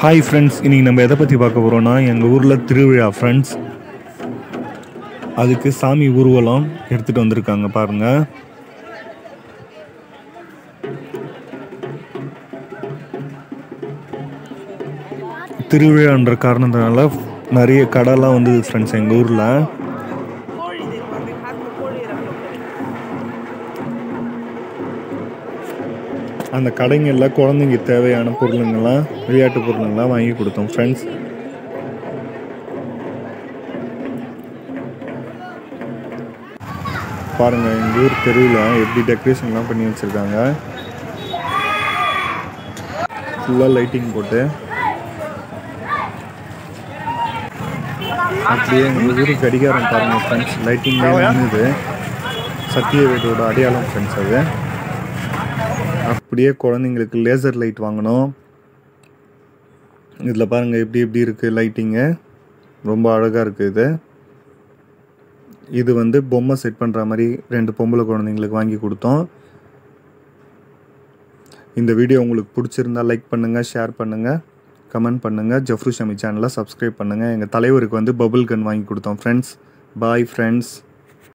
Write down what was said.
hi friends இன்றைக்கி நம்ம எதை பற்றி பார்க்க போகிறோன்னா எங்கள் ஊரில் திருவிழா ஃப்ரெண்ட்ஸ் அதுக்கு சாமி ஊர்வலம் எடுத்துகிட்டு வந்திருக்காங்க பாருங்கள் திருவிழான்ற காரணத்தினால நிறைய கடைலாம் வந்தது ஃப்ரெண்ட்ஸ் எங்கள் ஊரில் கோழி இது வந்து காட்டுல கோழி இறக்கும் அந்த கடைங்களில் குழந்தைங்க தேவையான பொருளுங்கள்லாம் விளையாட்டு பொருளுங்கள்லாம் வாங்கி கொடுத்தோம் ஃப்ரெண்ட்ஸ் பாருங்கள் எங்கள் ஊர் தெருவில் எப்படி டெக்கரேஷன்லாம் பண்ணி வச்சுருக்காங்க ஃபுல்லாக லைட்டிங் போட்டு அப்படியே எங்கள் ஊர் கடிகாரம் பாருங்கள் ஃப்ரெண்ட்ஸ் லைட்டிங்லேயே நின்றுது சத்திய வீடோட அடையாளம் ஃப்ரெண்ட்ஸ் அது அப்படியே குழந்தைங்களுக்கு லேசர் லைட் வாங்கணும் இதில் பாருங்கள் எப்படி எப்படி இருக்குது லைட்டிங்கு ரொம்ப அழகாக இருக்குது இது இது வந்து பொம்மை செட் பண்ணுற மாதிரி ரெண்டு பொம்பளை குழந்தைங்களுக்கு வாங்கி கொடுத்தோம் இந்த வீடியோ உங்களுக்கு பிடிச்சிருந்தா லைக் பண்ணுங்கள் ஷேர் பண்ணுங்கள் கமெண்ட் பண்ணுங்கள் ஜஃப்ரு ஷமி சேனலை சப்ஸ்கிரைப் பண்ணுங்கள் எங்கள் தலைவருக்கு வந்து பபுள் கன் வாங்கி கொடுத்தோம் ஃப்ரெண்ட்ஸ் பாய் ஃப்ரெண்ட்ஸ்